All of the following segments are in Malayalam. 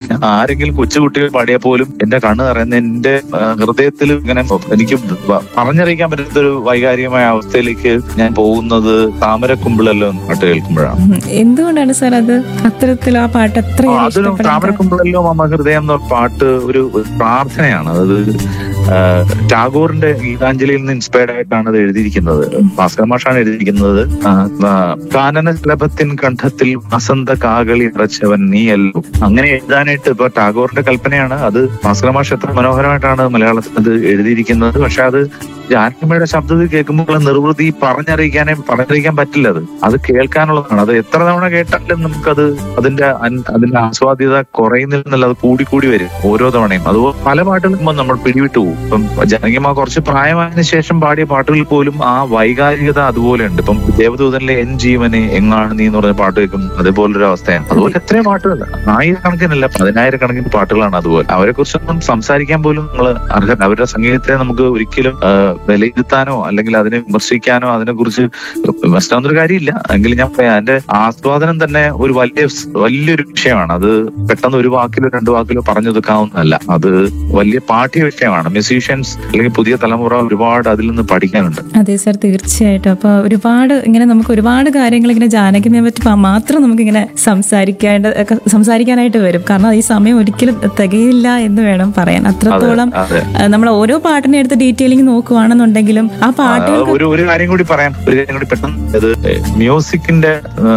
ആരെങ്കിലും കൊച്ചുകുട്ടികൾ പാടിയാൽ പോലും എന്റെ കണ്ണ് നിറയുന്ന എന്റെ ആ, ഹൃദയത്തിൽ ഇങ്ങനെ എനിക്ക് വ- പറഞ്ഞറിയിക്കാൻ പറ്റാത്ത ഒരു വൈകാരികമായ അവസ്ഥയിലേക്ക് ഞാൻ പോകുന്നത് താമരക്കുമ്പിളല്ലോ എന്ന് പാട്ട് കേൾക്കുമ്പോഴാണ് ഉം. എന്തുകൊണ്ടാണ് സാർ അത് അത്തരത്തിൽ ആ പാട്ട് ആ, അത്രയും അതൊരു ഇഷ്ടപ്പെടാൻ താമരക്കുമ്പിളല്ലോ മമ ഹൃദയം എന്ന പാട്ട് ഒരു ഒരു പ്രാർത്ഥനയാണ് അത് ആ, ടാഗോറിന്റെ ഗീതാഞ്ജലിയിൽ നിന്ന് ഇൻസ്പയർഡ് ആയിട്ടാണ് അത് എഴുതിയിരിക്കുന്നത് ഭാസ്കർ മാഷാണ് എഴുതിയിരിക്കുന്നത് ആ, ആ, കാനന ശലഭത്തിൻ കണ്ഠത്തിൽ വസന്ത കാകളി നിറച്ചവൻ നീയല്ലോ അങ്ങനെ എഴുതാനായിട്ട് ഇപ്പൊ ടാഗോറിന്റെ കൽപ്പനയാണ് അത് ഭാസ്കർ മാഷ് എത്ര മനോഹരമായിട്ടാണ് മലയാളത്തിൽ അത് എഴുതിയിരിക്കുന്നത് പക്ഷെ അത് ജാനകിയമ്മയുടെ ശബ്ദത്തിൽ കേൾക്കുമ്പോൾ നിർവൃതി പറഞ്ഞറിയിക്കാനേ പറഞ്ഞറിയിക്കാൻ പറ്റില്ല അത് അത് കേൾക്കാനുള്ളതാണ് അത് എത്ര തവണ കേട്ടാലും നമുക്കത് അതിന്റെ അൻ- അതിന്റെ ആസ്വാദ്യത കുറയുന്നില്ല അത് കൂടി കൂടി വരും ഓരോ തവണയും അതുപോലെ പല പാട്ടുകളും നമ്മൾ പിടിവിട്ടു പോകും ഇപ്പം ജനകിയമ്മ കുറച്ച് പ്രായമായതിനു ശേഷം പാടിയ പാട്ടുകളിൽ പോലും ആ വൈകാരികത അതുപോലെ ഉണ്ട് ഇപ്പം ദേവദൂതനിലെ എൻ ജീവനെ എങ്ങാണ് നീ എന്ന് പറഞ്ഞ പാട്ട് കേൾക്കും അതേപോലൊരു അവസ്ഥയാണ് അതുപോലെ എത്രയും പാട്ടുകൾ ആയിരക്കണക്കിനല്ല പതിനായിരക്കണക്കിന് പാട്ടുകളാണ് അതുപോലെ അവരെ കുറിച്ചൊന്നും സംസാരിക്കാൻ പോലും നമ്മൾ അർഹ അവരുടെ സംഗീതത്തെ നമുക്ക് ഒരിക്കലും ആ, വിലയിരുത്താനോ അല്ലെങ്കിൽ അതിനെ വിമർശിക്കാനോ അതിനെ കുറിച്ച് വിമർശിക്കാവുന്നൊരു കാര്യമില്ല എങ്കിലും ഞാൻ പറയാം അതിന്റെ ആസ്വാദനം തന്നെ ഒരു വലിയ സ് വലിയൊരു വിഷയമാണ് അത് പെട്ടെന്ന് ഒരു വാക്കിലോ രണ്ട് വാക്കിലോ പറഞ്ഞൊതുക്കാവുന്നതല്ല അത് വലിയ പാഠ്യ വിഷയമാണ് മ്യൂസീഷ്യൻസ് അല്ലെങ്കിൽ പുതിയ തലമുറ ഒരുപാട് അതിൽ നിന്ന് പഠിക്കാനുണ്ട് അതെ സാർ തീർച്ചയായിട്ടും അപ്പൊ ഒരുപാട് ഇങ്ങനെ നമുക്ക് ഒരുപാട് കാര്യങ്ങൾ ഇങ്ങനെ ജാനകിനെ പറ്റി പ- മാത്രം നമുക്ക് ഇങ്ങനെ സംസാരിക്കേണ്ട ഒക്കെ സംസാരിക്കാനായിട്ട് വരും കാരണം ഈ സമയം ഒരിക്കലും തികയില്ല എന്ന് വേണം പറയാൻ അത്രത്തോളം അതെ നമ്മൾ ഓരോ പാട്ടിനെ എടുത്ത് ഡീറ്റെയിലിംഗ് നോക്കുവാണെന്നുണ്ടെങ്കിലും ആ ആ, പാട്ടുകൾ ഒരു ഒരു കാര്യം കൂടി പറയാം ഒരു കാര്യം കൂടി പെട്ടെന്ന് അത് മ്യൂസിക്കിന്റെ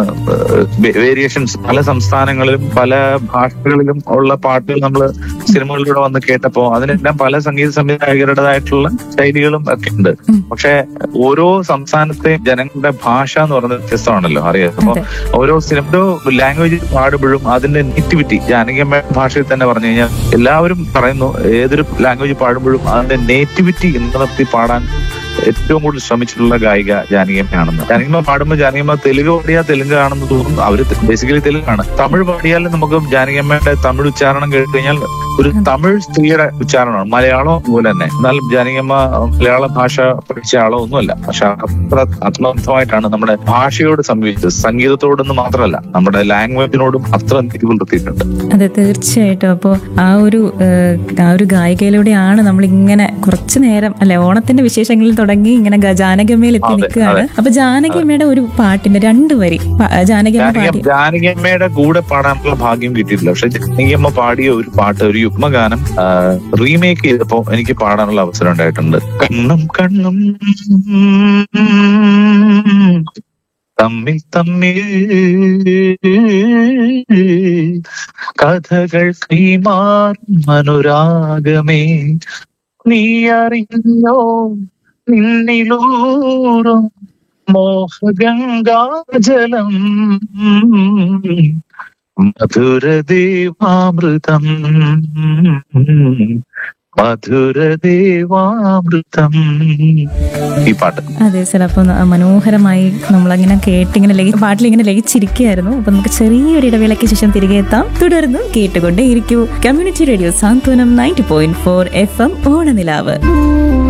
വേരിയേഷൻസ് പല സംസ്ഥാനങ്ങളിലും പല ഭാഷകളിലും ഉള്ള പാട്ടുകൾ നമ്മൾ സിനിമകളിലൂടെ വന്ന് കേട്ടപ്പോ അതിനെല്ലാം പല സംഗീത സംവിധായകരുടേതായിട്ടുള്ള ശൈലികളും ഒക്കെ ഉണ്ട് ഉം. പക്ഷെ ഓരോ സംസ്ഥാനത്തെയും ജനങ്ങളുടെ ഭാഷ എന്ന് പറയുന്നത് വ്യത്യസ്തമാണല്ലോ അറിയാം അപ്പൊ അതെ. ഓരോ സിനിമ ലാംഗ്വേജ് പാടുമ്പോഴും അതിന്റെ നെറ്റിവിറ്റി ജാനകിയമ്മ ഭാഷയിൽ തന്നെ പറഞ്ഞു കഴിഞ്ഞാൽ എല്ലാവരും പറയുന്നു ഏതൊരു ലാംഗ്വേജ് പാടുമ്പോഴും അതിന്റെ നേറ്റിവിറ്റി നിലനിർത്തി പാടാൻ ഏറ്റവും കൂടുതൽ ശ്രമിച്ചിട്ടുള്ള ഗായിക ജാനകിയമ്മയാണെന്ന് ജാനകിയമ്മ പാടുമ്പോൾ ജാനകിയമ്മ തെലുങ്ക് പാടിയാൽ തെലുങ്ക് ആണെന്ന് തോന്നുന്നു അവര് ബേസിക്കലി തെലുങ്കാണ് തമിഴ് പാടിയാൽ നമുക്ക് ജാനകിയമ്മയുടെ തമിഴ് ഉച്ചാരണം കേട്ട് കഴിഞ്ഞാൽ ഒരു തമിഴ് സ്ത്രീയുടെ ഉച്ചാരണമാണ് മലയാളം പോലെ തന്നെ എന്നാൽ ജാനകിയമ്മ മലയാള ഭാഷ പഠിച്ച ആളോ ഒന്നുമല്ല പക്ഷെ അത്ര ആത്മാർത്ഥമായിട്ടാണ് നമ്മുടെ ഭാഷയോട് സമീപിച്ചത് സംഗീതത്തോടൊന്നും മാത്രമല്ല നമ്മുടെ ലാംഗ്വേജിനോടും അത്ര നീതി പുലർത്തിയിട്ടുണ്ട് അതെ തീർച്ചയായിട്ടും അപ്പോൾ ആ ഒരു ഏഹ്, ആ ഒരു ഗായികയിലൂടെയാണ് നമ്മൾ ഇങ്ങനെ കുറച്ചു നേരം അല്ലെ ഓണത്തിന്റെ വിശേഷങ്ങളിൽ തുടങ്ങി ഇങ്ങനെ ഗ- ജാനകിയമ്മയിൽ എത്തി അതെ, നിൽക്കുകയാണ് അതെ. അപ്പൊ ജാനകിയമ്മയുടെ ഒരു പാട്ടിന്റെ രണ്ട് വരി പ- ജാനകിയമ്മ ജാനകി പാടി ജാനകിയമ്മയുടെ കൂടെ പാടാനുള്ള ഭാഗ്യം കിട്ടിയിട്ടില്ല പക്ഷെ ജാനകിയമ്മ പാടിയ ഒരു പാട്ട് ഒരു യുഗ്മഗാനം റീമേക്ക് ചെയ്തപ്പോ എനിക്ക് പാടാനുള്ള അവസരം ഉണ്ടായിട്ടുണ്ട് കണ്ണും കണ്ണും തമ്മിൽ തമ്മിൽ കഥകൾ കൈമാറും അനുരാഗമേ നീ അറിഞ്ഞോ നിന്നിലൂറും മോഹഗംഗാജലം മധുരദേവാമൃതം മധുരദേവാമൃതം ഈ പാട്ട് അതെ സാർ അപ്പൊ ന- മനോഹരമായി നമ്മളങ്ങനെ കേട്ടിങ്ങനെ ലയി പാട്ടിൽ ഇങ്ങനെ ലയിച്ചിരിക്കുകയായിരുന്നു അപ്പൊ നമുക്ക് ചെറിയൊരു ഇടവേളയ്ക്ക് ശേഷം തിരികെ എത്താം തുടർന്ന് കേട്ടുകൊണ്ടേ ഇരിക്കൂ community radio Santhwanam ninety point four F M ഓണനിലാവ്